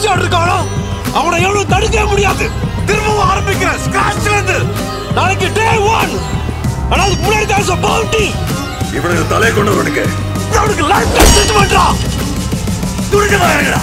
கடைசியோடு இருக்கானோ அவனை எவ்வளவு தடுக்கவே முடியாது திரும்பவும் ஆரம்பிக்கிற ஸ்கிராச்ல இருந்து நாளைக்கு டே ஒன் ஆனா அதுக்கு முன்னாடி தான் பவுண்டி இவனுக்கு தலை கொண்டவனுக்கு அவனுக்கு லைஃப் டைம் செட் பண்றான் துணிஞ்சா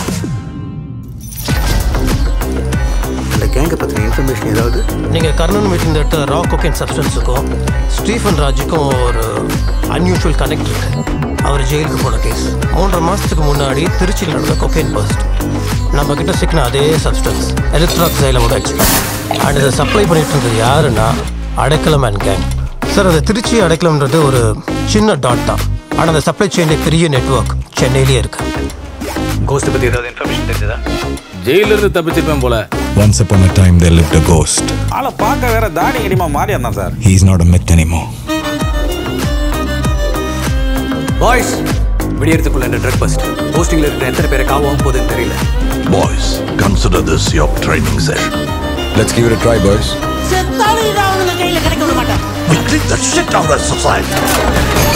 அந்த கேங்கை பற்றின இன்ஃபர்மேஷன் ஏதாவது நீங்கள் கர்ணன் மீட்டிங் எடுத்த ரா கொக்கைன் சப்ஸ்டன்ஸுக்கும் ஸ்டீஃபன் ராஜுக்கும் ஒரு அன்யூஷுவல் கனெக்ட் இருக்கு அவர் ஜெயிலுக்கு போன கேஸ் மூன்றரை மாதத்துக்கு முன்னாடி திருச்சியில் நடந்த கொக்கைன் பஸ்ட் நம்ம கிட்ட சிக்கின அதே சப்ஸ்டன்ஸ் எலக்ட்ராக் சைலமோட எக்ஸ்பிரஸ் அண்ட் இதை சப்ளை பண்ணிட்டு இருந்தது யாருன்னா அடைக்கலம் அண்ட் கேங் சார் அது திருச்சி அடைக்கலம்ன்றது ஒரு சின்ன டாட் தான் ஆனால் அந்த சப்ளை செயின்லேயே பெரிய நெட்வொர்க் சென்னையிலேயே இருக்கு கோஸ்ட் பத்தி ஏதாவது இன்ஃபர்மேஷன் தெரிஞ்சதா ஜெயில இருந்து தப்பிச்சிருப்பேன் போல Once upon a time, there lived a ghost. ஆளை பார்க்க வேற தாடி கடிமா மாறி இருந்தான் sir He's not a myth anymore. Boys விடியறதுக்குள்ள இந்த ட்ரக் பஸ்ட் போஸ்டிங்ல இருக்கிற எத்தனை பேரை காவாம போகுதுன்னு தெரியல Boys, consider this your training session. Let's give it a try, boys. We clean the shit out of society.